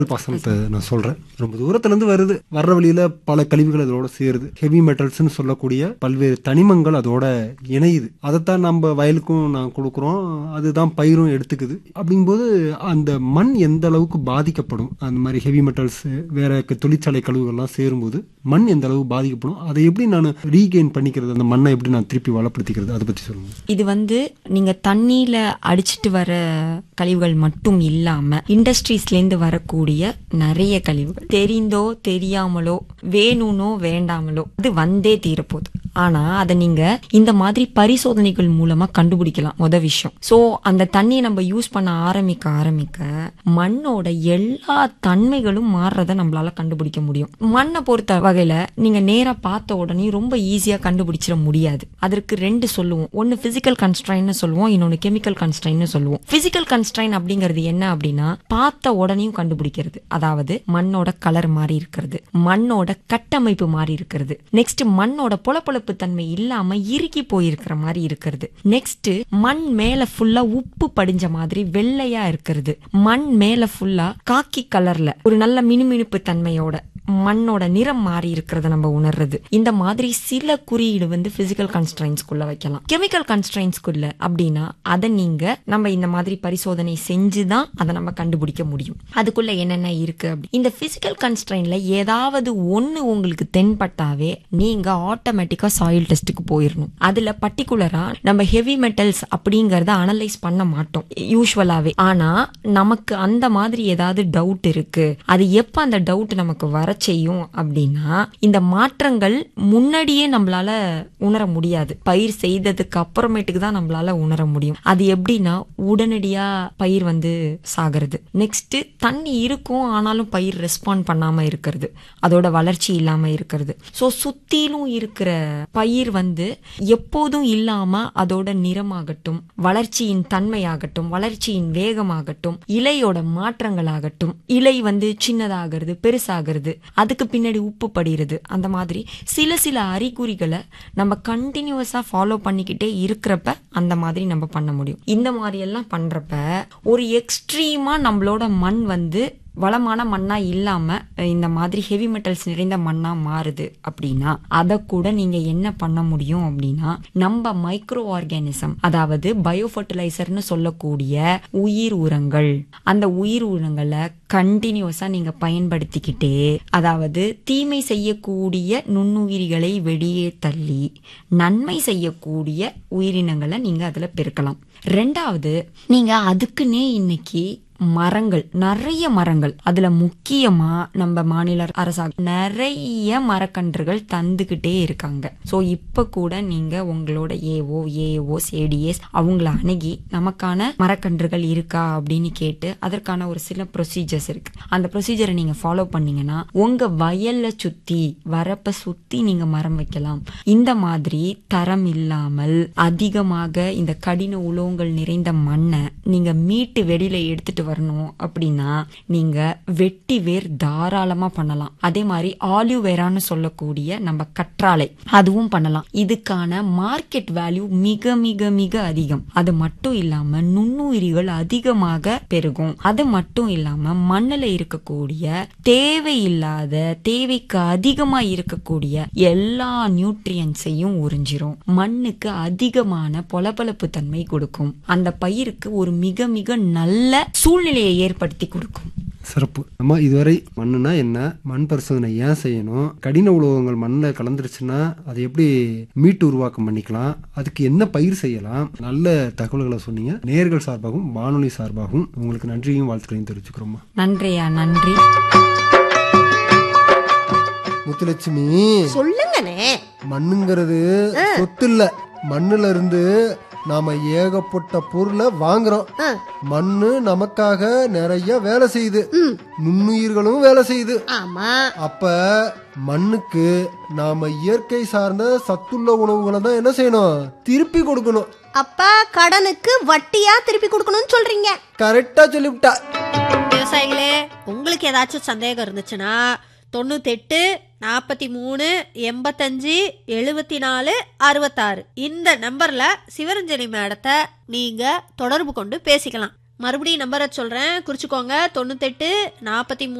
பாசனத்தை நான் சொல்றேன் ரொம்ப தூரத்துல இருந்து வருது வர்ற வழியில பல கழிவுகள் அதோட சேருது ஹெவி மெட்டல்ஸ்னு சொல்லக்கூடிய பல்வேறு தனிமங்கள் அதோட இணையுது அதைத்தான் நம்ம வயலுக்கும் நான் கொடுக்குறோம் அதுதான் பயிரும் எடுத்துக்குது அப்படிங்கும்போது அந்த மண் எந்த அளவுக்கு பாதிக்கப்படும் அந்த மாதிரி ஹெவி மெட்டல்ஸ் வேற க- தொழிற்சாலை கழிவுகள்லாம் சேரும்போது மண் எந்த அளவுக்கு பாதிக்கப்படும் அதை எப்படி நான் ரீகெயின் பண்ணிக்கிறது அந்த மண்ணை எப்படி நான் திருப்பி வளப்படுத்திக்கிறது அதை பத்தி சொல்லுங்க இது வந்து நீங்க தண்ணியில அடிச்சிட்டு வர கழிவுகள் மட்டும் இல்லாம இண்டஸ்ட்ரீஸ்ல இருந்து வரக்கூடிய நிறைய கழிவுகள் தெரிந்தோ தெரியாமலோ வேணும்னோ வேண்டாமலோ அது வந்தே தீரப்போகுது ஆனா அதை நீங்க இந்த மாதிரி பரிசோதனைகள் மூலமா கண்டுபிடிக்கலாம் முத விஷயம் சோ அந்த தண்ணியை நம்ம யூஸ் பண்ண ஆரம்பிக்க ஆரம்பிக்க மண்ணோட எல்லா தன்மைகளும் மாறுறத நம்மளால கண்டுபிடிக்க முடியும் மண்ணை பொறுத்த வகையில நீங்க நேரா பார்த்த உடனே ரொம்ப ஈஸியா கண்டுபிடிச்சிட முடியாது அதற்கு ரெண்டு சொல்லுவோம் ஒன்னு பிசிக்கல் கன்ஸ்ட்ரைன்னு சொல்லுவோம் இன்னொன்னு கெமிக்கல் கன்ஸ்ட்ரைன்னு சொல்லுவோம் பிசிக்கல் கன்ஸ்ட்ரைன் அப்படிங்கிறது என்ன அப்படின்னா பார்த்த உடனேயும் கண்டுபிடிக்கிறது அதாவது மண்ணோட கலர் மாறி இருக்கிறது மண்ணோட கட்டமைப்பு மாறி இருக்கிறது நெக்ஸ்ட் மண்ணோட பொலப்பொலப்பு தன்மை இல்லாம இறுகி போயிருக்கிற மாதிரி இருக்கிறது நெக்ஸ்ட் மண் மேல ஃபுல்லா உப்பு படிஞ்ச மாதிரி வெள்ளையா இருக்கிறது மண் மேல ஃபுல்லா காக்கி கலர்ல ஒரு நல்ல மினுமினுப்பு தன்மையோட மண்ணோட நிறம் மாறி இருக்கிறத நம்ம உணர்றது இந்த மாதிரி சில குறியீடு வந்து பிசிக்கல் கன்ஸ்ட்ரைன்ஸ்குள்ள வைக்கலாம் கெமிக்கல் கன்ஸ்ட்ரைன்ஸ்குள்ள அப்படின்னா அதை நீங்க நம்ம இந்த மாதிரி பரிசோதனை செஞ்சுதான் அதை நம்ம கண்டுபிடிக்க முடியும் அதுக்குள்ள என்னென்ன இருக்கு அப்படி இந்த பிசிக்கல் கன்ஸ்ட்ரைன்ல ஏதாவது ஒண்ணு உங்களுக்கு தென்பட்டாவே நீங்க ஆட்டோமேட்டிக்கா சாயில் டெஸ்ட்டுக்கு போயிடணும் அதுல பர்டிகுலரா நம்ம ஹெவி மெட்டல்ஸ் அப்படிங்கறத அனலைஸ் பண்ண மாட்டோம் யூஸ்வலாவே ஆனா நமக்கு அந்த மாதிரி ஏதாவது டவுட் இருக்கு அது எப்ப அந்த டவுட் நமக்கு வர செய்யும் அப்படின்னா இந்த மாற்றங்கள் முன்னாடியே நம்மளால உணர முடியாது பயிர் செய்ததுக்கு அப்புறமேட்டுக்கு தான் நம்மளால உணர முடியும் அது எப்படின்னா உடனடியா பயிர் வந்து சாகிறது நெக்ஸ்ட் தண்ணி இருக்கும் ஆனாலும் பயிர் ரெஸ்பாண்ட் பண்ணாம இருக்கிறது அதோட வளர்ச்சி இல்லாம இருக்கிறது சோ சுத்திலும் இருக்கிற பயிர் வந்து எப்போதும் இல்லாம அதோட நிறமாகட்டும் வளர்ச்சியின் தன்மையாகட்டும் வளர்ச்சியின் வேகமாகட்டும் இலையோட மாற்றங்களாகட்டும் இலை வந்து சின்னதாகிறது பெருசாகிறது அதுக்கு பின்னாடி உப்பு படிகிறது அந்த மாதிரி சில சில அறிகுறிகளை நம்ம கண்டினியூஸா ஃபாலோ பண்ணிக்கிட்டே இருக்கிறப்ப அந்த மாதிரி நம்ம பண்ண முடியும் இந்த மாதிரி எல்லாம் பண்றப்ப ஒரு எக்ஸ்ட்ரீமா நம்மளோட மண் வந்து வளமான மண்ணா இல்லாம அஹ், இந்த மாதிரி ஹெவி மெட்டல்ஸ் நிறைந்த மண்ணா மாறுது அப்படின்னா அதை கூட நீங்க என்ன பண்ண முடியும் அப்படின்னா நம்ம மைக்ரோ ஆர்கானிசம் அதாவது பயோ ஃபர்டிலைசர்னு சொல்லக்கூடிய உயிர் உரங்கள் அந்த உயிர் உரங்களை கண்டினியூஸா நீங்க பயன்படுத்திக்கிட்டே அதாவது தீமை செய்யக்கூடிய நுண்ணுயிரிகளை வெளியே தள்ளி நன்மை செய்யக்கூடிய உயிரினங்களை நீங்க அதுல பெருக்கலாம் ரெண்டாவது நீங்க அதுக்குன்னே இன்னைக்கு மரங்கள் நிறைய மரங்கள் அதுல முக்கியமா நம்ம மாநில அரசாங்கம் நிறைய மரக்கன்றுகள் தந்துகிட்டே இருக்காங்க சோ இப்ப கூட நீங்க உங்களோட ஏஓ ஏஓ ஏடிஎஸ் அவங்கள அணுகி நமக்கான மரக்கன்றுகள் இருக்கா அப்படின்னு கேட்டு அதற்கான ஒரு சில ப்ரொசீஜர்ஸ் இருக்கு அந்த ப்ரொசீஜரை நீங்க ஃபாலோ பண்ணீங்கன்னா உங்க வயல்ல சுத்தி வரப்ப சுத்தி நீங்க மரம் வைக்கலாம் இந்த மாதிரி தரம் இல்லாமல் அதிகமாக இந்த கடின உலோகங்கள் நிறைந்த மண்ணை நீங்க மீட்டு வெளியில எடுத்துட்டு வரணும் அப்படின்னா நீங்க வெட்டி வேர் தாராளமா பண்ணலாம் அதே மாதிரி ஆலிவேரான்னு சொல்லக்கூடிய நம்ம கற்றாழை அதுவும் பண்ணலாம் இதுக்கான மார்க்கெட் வேல்யூ மிக மிக மிக அதிகம் அது மட்டும் இல்லாம நுண்ணுயிரிகள் அதிகமாக பெருகும் அது மட்டும் இல்லாம மண்ணுல இருக்கக்கூடிய தேவையில்லாத தேவைக்கு அதிகமா இருக்கக்கூடிய எல்லா நியூட்ரியன்ஸையும் உறிஞ்சிரும் மண்ணுக்கு அதிகமான பொலபொலப்பு தன்மை கொடுக்கும் அந்த பயிருக்கு ஒரு மிக மிக நல்ல சூழ்நிலையை ஏற்படுத்தி கொடுக்கும் சிறப்பு நம்ம இதுவரை மண்ணுனா என்ன மண் பரிசோதனை ஏன் செய்யணும் கடின உலோகங்கள் மண்ணில் கலந்துருச்சுன்னா அதை எப்படி மீட்டு உருவாக்கம் பண்ணிக்கலாம் அதுக்கு என்ன பயிர் செய்யலாம் நல்ல தகவல்களை சொன்னீங்க நேர்கள் சார்பாகவும் வானொலி சார்பாகவும் உங்களுக்கு நன்றியும் வாழ்த்துக்களையும் தெரிவிச்சுக்கிறோம்மா நன்றியா நன்றி முத்துலட்சுமி சொல்லுங்கண்ணே மண்ணுங்கிறது சொத்து இல்ல மண்ணுல இருந்து நாம ஏகப்பட்ட பொருளை வாங்குறோம் ஆ. மண்ணு நமக்காக நிறைய வேலை செய்யுது ம். நுண்ணுயிர்களும் வேலை செய்யுது ஆமா அப்ப மண்ணுக்கு நாம இயற்கை சார்ந்த சத்துள்ள உணவுகளை தான் என்ன செய்யணும் திருப்பி கொடுக்கணும் அப்ப கடனுக்கு வட்டியா திருப்பி கொடுக்கணும்னு சொல்றீங்க கரெக்டா சொல்லிவிட்டா விவசாயிகளே உங்களுக்கு ஏதாச்சும் சந்தேகம் இருந்துச்சுன்னா தொண்ணூத்தெட்டு நாற்பத்தி மூணு எண்பத்தஞ்சு எழுபத்தி நாலு அறுபத்தாறு இந்த நம்பர்ல சிவரஞ்சனி மேடத்தை நீங்க தொடர்பு கொண்டு பேசிக்கலாம் மறுபடியும் நம்பரை சொல்றேன் குறிச்சுக்கோங்க தொண்ணூத்தெட்டு நாற்பத்தி